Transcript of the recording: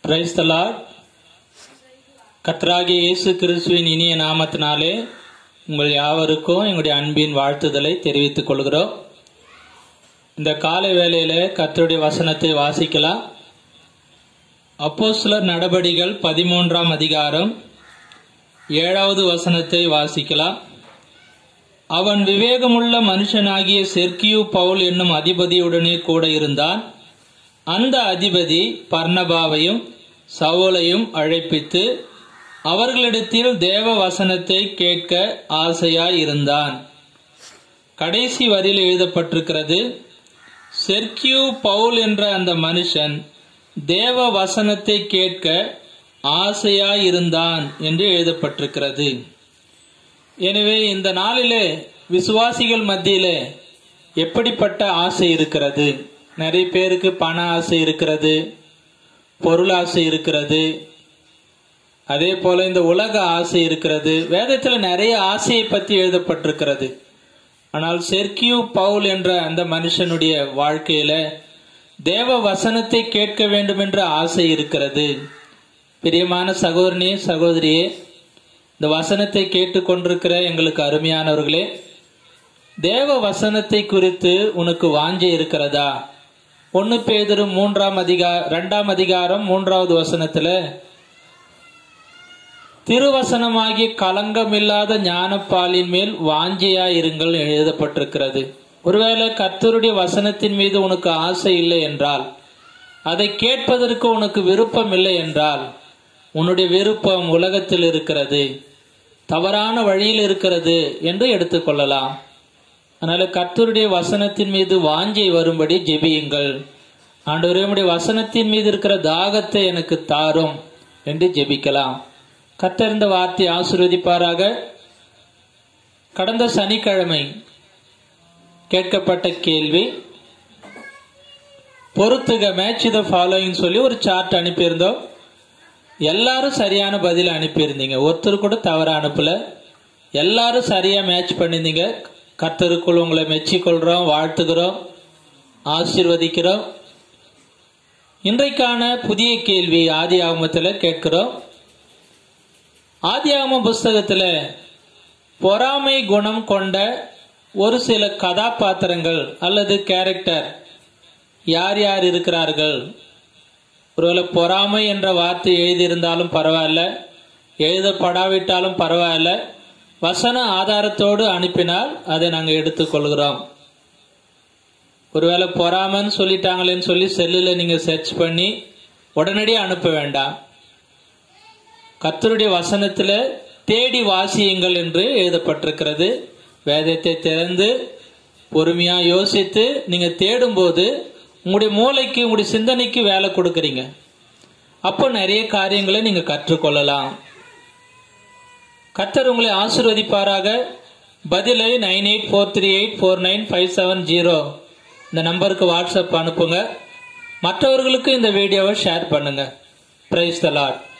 praise the Lord கர்த்தராகிய இயேசு கிறிஸ்துவின் இனிய நாமத்தினாலே உங்கள் யாவருக்கும் எங்களுடைய அன்பின் வாழ்த்துதலை தெரிவித்துக் கொள்கிறோம் இந்த காலை வேளையில கர்த்தருடைய வசனத்தை வாசிக்கலாம் அப்போஸ்தலர் நடபடிகள் பதிமூன்றாம் அதிகாரம் ஏழாவது வசனத்தை வாசிக்கலாம் அவன் விவேகமுள்ள மனுஷனாகிய செர்கியு பவுல் என்னும் அதிபதியுடனே கூட இருந்தான் அந்த அதிபதி பர்ணபாவையும் சவுலையும் அழைப்பித்து அவர்களிடத்தில் தேவ வசனத்தை கேட்க ஆசையாய் இருந்தான் கடைசி வரியில் எழுதப்பட்டிருக்கிறது செர்கியூ பவுல் என்ற அந்த மனுஷன் தேவ வசனத்தை கேட்க ஆசையாய் இருந்தான் என்று எழுதப்பட்டிருக்கிறது எனவே இந்த நாளிலே விசுவாசிகள் மத்தியிலே எப்படிப்பட்ட ஆசை இருக்கிறது நிறைய பேருக்கு பண ஆசை இருக்கிறது பொருள் ஆசை இருக்கிறது அதே போல இந்த உலக ஆசை இருக்கிறது வேதத்துல நிறைய ஆசையை பத்தி எழுதப்பட்டிருக்கிறது ஆனால் செர்கியூ பவுல் என்ற அந்த மனுஷனுடைய வாழ்க்கையில தேவ வசனத்தை கேட்க வேண்டும் என்ற ஆசை இருக்கிறது பிரியமான சகோதரனே சகோதரியே இந்த வசனத்தை கேட்டுக்கொண்டிருக்கிற எங்களுக்கு அருமையானவர்களே தேவ வசனத்தை குறித்து உனக்கு வாஞ்சை இருக்கிறதா ஒன்னு பேதரு மூன்றாம் அதிகார இரண்டாம் அதிகாரம் மூன்றாவது வசனத்துல திருவசனமாகிய களங்கமில்லாத ஞானப்பாலின் மேல் வாஞ்சையா இருங்கள் எழுதப்பட்டிருக்கிறது ஒருவேளை கர்த்தருடைய வசனத்தின் மீது உனக்கு ஆசை இல்லை என்றால் அதை கேட்பதற்கு உனக்கு விருப்பம் இல்லை என்றால் உன்னுடைய விருப்பம் உலகத்தில் இருக்கிறது தவறான வழியில் இருக்கிறது என்று எடுத்துக்கொள்ளலாம் அதனால கர்த்தருடைய வசனத்தின் மீது வாஞ்சை வரும்படி ஜெபியுங்கள் ஆண்டவரே உம்முடைய வசனத்தின் மீது இருக்கிற தாகத்தை எனக்கு தாரும் என்று ஜெபிக்கலாம் கர்த்தர் இந்த வார்த்தை ஆசீர்வதிப்பாராக கடந்த சனிக்கிழமை கேட்கப்பட்ட கேள்வி பொறுத்துக மேட்ச் த ஃபாலோயிங் சொல்லி ஒரு சார்ட் அனுப்பியிருந்தோம் எல்லாரும் சரியான பதில் அனுப்பியிருந்தீங்க ஒருத்தர் கூட தவற அனுப்பல எல்லாரும் சரியா மேட்ச் பண்ணியிருந்தீங்க கர்த்தருக்குள் உங்களை மெச்சிக்கொள்றோம் வாழ்த்துகிறோம் ஆசீர்வதிக்கிறோம் இன்றைக்கான புதிய கேள்வி ஆதி ஆகமத்தில் கேட்கிறோம் ஆதி ஆகம புஸ்தகத்துல பொறாமை குணம் கொண்ட ஒரு சில கதாபாத்திரங்கள் அல்லது கேரக்டர் யார் யார் இருக்கிறார்கள் ஒருவேளை பொறாமை என்ற வார்த்தை எழுதியிருந்தாலும் பரவாயில்ல எழுதப்படாவிட்டாலும் பரவாயில்ல வசன ஆதாரத்தோடு அனுப்பினால் அதை நாங்கள் எடுத்துக்கொள்கிறோம் ஒருவேளை பொறாமன்னு சொல்லிட்டாங்களேன்னு சொல்லி செல்லில் நீங்கள் சர்ச் பண்ணி உடனடியாக அனுப்ப வேண்டாம் கர்த்தருடைய வசனத்தில் தேடி வாசியுங்கள் என்று எழுதப்பட்டிருக்கிறது வேதத்தை திறந்து பொறுமையா யோசித்து நீங்க தேடும்போது உங்களுடைய மூளைக்கு உங்களுடைய சிந்தனைக்கு வேலை கொடுக்குறீங்க அப்போ நிறைய காரியங்களை நீங்க கற்றுக்கொள்ளலாம் கர்த்தர் உங்களை ஆசிர்வதிப்பாராக பதிலை nine eight four three eight four nine five seven zero இந்த நம்பருக்கு வாட்ஸ்அப் அனுப்புங்க மற்றவர்களுக்கு இந்த வீடியோவை ஷேர் பண்ணுங்க பிரைஸ் த லார்ட்